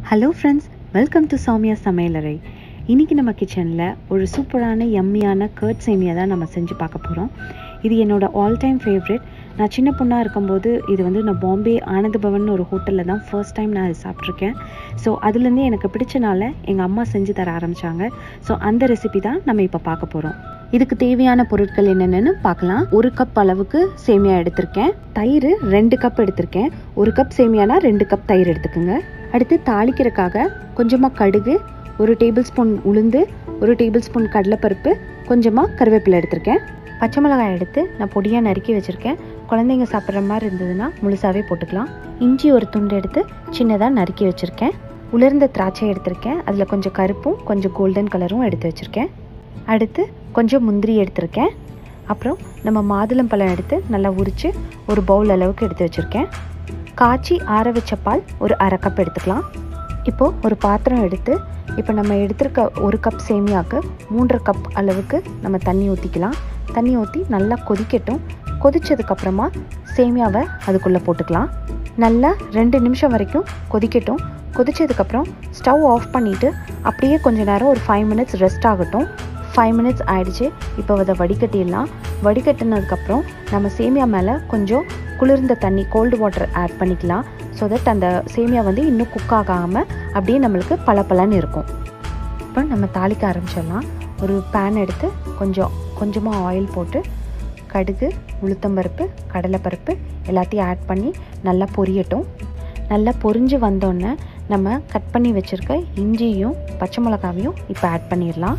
hello friends welcome to Sowmya சமையலறை இன்றைக்கி நம்ம கிச்சனில் ஒரு சூப்பரான யம்மியான கர்ட் சேமியா தான் நம்ம செஞ்சு பார்க்க போகிறோம் இது என்னோட ஆல் டைம் ஃபேவரட் நான் சின்ன பொண்ணாக இருக்கும்போது இது வந்து நான் பாம்பே ஆனந்த பவன் ஒரு ஹோட்டலில் தான் ஃபர்ஸ்ட் டைம் நான் இது சாப்பிட்ருக்கேன் ஸோ அதுலேருந்தே எனக்கு பிடிச்சனால எங்கள் அம்மா செஞ்சு தர ஆரம்பித்தாங்க ஸோ அந்த ரெசிபி தான் நம்ம இப்போ பார்க்க போகிறோம் இதுக்கு தேவையான பொருட்கள் என்னென்னு பார்க்கலாம் ஒரு கப் அளவுக்கு சேமியா எடுத்திருக்கேன் தயிர் ரெண்டு கப் எடுத்திருக்கேன் ஒரு கப் சேமியானா ரெண்டு கப் தயிர் எடுத்துக்கோங்க அடுத்து தாளிக்கிறதுக்காக கொஞ்சமாக கடுகு ஒரு டேபிள் ஸ்பூன் உளுந்து ஒரு டேபிள் ஸ்பூன் கடலைப்பருப்பு கொஞ்சமாக கருவேப்பிலை எடுத்திருக்கேன் பச்சை மிளகாய் எடுத்து நான் பொடியாக நறுக்கி வச்சுருக்கேன் குழந்தைங்க சாப்பிட்ற மாதிரி இருந்ததுன்னா முழுசாகவே போட்டுக்கலாம் இஞ்சி ஒரு துண்டு எடுத்து சின்னதாக நறுக்கி வச்சுருக்கேன் உலர்ந்த திராட்சை எடுத்திருக்கேன் அதில் கொஞ்சம் கருப்பும் கொஞ்சம் கோல்டன் கலரும் எடுத்து வச்சுருக்கேன் அடுத்து கொஞ்சம் முந்திரி எடுத்திருக்கேன் அப்புறம் நம்ம மாதுளம்பழம் எடுத்து நல்லா உரித்து ஒரு பவுல் அளவுக்கு எடுத்து வச்சுருக்கேன் காய்ச்சி ஆற வச்ச பால் ஒரு அரை கப் எடுத்துக்கலாம் இப்போது ஒரு பாத்திரம் எடுத்து இப்போ நம்ம எடுத்திருக்க ஒரு கப் சேமியாவுக்கு மூன்றரை கப் அளவுக்கு நம்ம தண்ணி ஊற்றிக்கலாம் தண்ணி ஊற்றி நல்லா கொதிக்கட்டும் கொதித்ததுக்கப்புறமா சேமியாவை அதுக்குள்ளே போட்டுக்கலாம் நல்லா ரெண்டு நிமிஷம் வரைக்கும் கொதிக்கட்டும் கொதிச்சதுக்கப்புறம் ஸ்டவ் ஆஃப் பண்ணிவிட்டு அப்படியே கொஞ்ச நேரம் ஒரு ஃபைவ் மினிட்ஸ் ரெஸ்ட் ஆகட்டும் ஃபைவ் மினிட்ஸ் ஆயிடுச்சு இப்போ அதை வடிகட்டிடலாம் வடிகட்டினதுக்கப்புறம் நம்ம சேமியா மேலே கொஞ்சம் குளிர்ந்த தண்ணி கோல்டு வாட்டர் ஆட் பண்ணிக்கலாம் ஸோ தட் அந்த சேமியா வந்து இன்னும் குக் ஆகாமல் அப்படியே நம்மளுக்கு பளபளன்னு இருக்கும் இப்போ நம்ம தாளிக்க ஆரம்பிச்சிடலாம் ஒரு பேன் எடுத்து கொஞ்சம் கொஞ்சமாக ஆயில் போட்டு கடுகு உளுத்தம்பருப்பு கடலைப்பருப்பு எல்லாத்தையும் ஆட் பண்ணி நல்லா பொரியட்டும் நல்லா பொரிஞ்சு வந்தோடனே நம்ம கட் பண்ணி வச்சுருக்க இஞ்சியும் பச்சை மிளகாவையும் இப்போ ஆட் பண்ணிடலாம்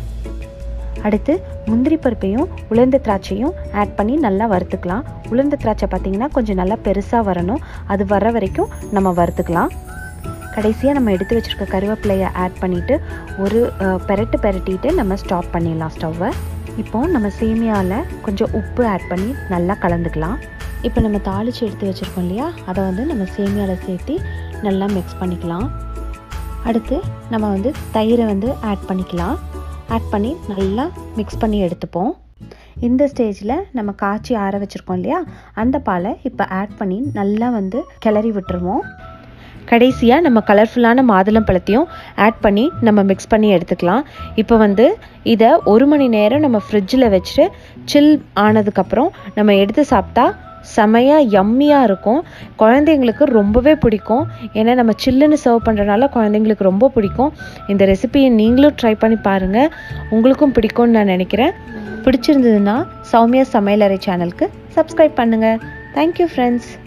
அடுத்து முந்திரி பருப்பையும் உளுந்த திராட்சையும் ஆட் பண்ணி நல்லா வறுத்துக்கலாம் உளுந்த திராட்சை பார்த்திங்கன்னா கொஞ்சம் நல்லா பெருசாக வரணும் அது வர வரைக்கும் நம்ம வறுத்துக்கலாம் கடைசியாக நம்ம எடுத்து வச்சுருக்க கருவேப்பிலையை ஆட் பண்ணிவிட்டு ஒரு பெரட்டு பெரட்டிட்டு நம்ம ஸ்டாப் பண்ணிடலாம் ஸ்டவ்வை இப்போது நம்ம சேமியாவில் கொஞ்சம் உப்பு ஆட் பண்ணி நல்லா கலந்துக்கலாம் இப்போ நம்ம தாளித்து எடுத்து வச்சுருக்கோம் இல்லையா அதை வந்து நம்ம சேமியாவில் சேர்த்து நல்லா மிக்ஸ் பண்ணிக்கலாம் அடுத்து நம்ம வந்து தயிரை வந்து ஆட் பண்ணிக்கலாம் ஆட் பண்ணி நல்லா மிக்ஸ் பண்ணி எடுத்துப்போம் இந்த ஸ்டேஜில் நம்ம காய்ச்சி ஆற வச்சுருக்கோம் இல்லையா அந்த பாலை இப்போ ஆட் பண்ணி நல்லா வந்து கிளறி விட்டுருவோம் கடைசியாக நம்ம கலர்ஃபுல்லான மாதுளம் பழத்தையும் ஆட் பண்ணி நம்ம மிக்ஸ் பண்ணி எடுத்துக்கலாம் இப்போ வந்து இதை ஒரு மணி நேரம் நம்ம ஃப்ரிட்ஜில் வச்சுட்டு சில் ஆனதுக்கப்புறம் நம்ம எடுத்து சாப்பிட்டா செமையாக யம்மியாக இருக்கும் குழந்தைங்களுக்கு ரொம்பவே பிடிக்கும் ஏன்னா நம்ம சில்லுன்னு சர்வ் பண்ணுறனால குழந்தைங்களுக்கு ரொம்ப பிடிக்கும் இந்த ரெசிபியை நீங்களும் ட்ரை பண்ணி பாருங்கள் உங்களுக்கும் பிடிக்கும்னு நான் நினைக்கிறேன் பிடிச்சிருந்ததுன்னா சௌமியா சமையலறை சேனலுக்கு சப்ஸ்கிரைப் பண்ணுங்கள் தேங்க்யூ ஃப்ரெண்ட்ஸ்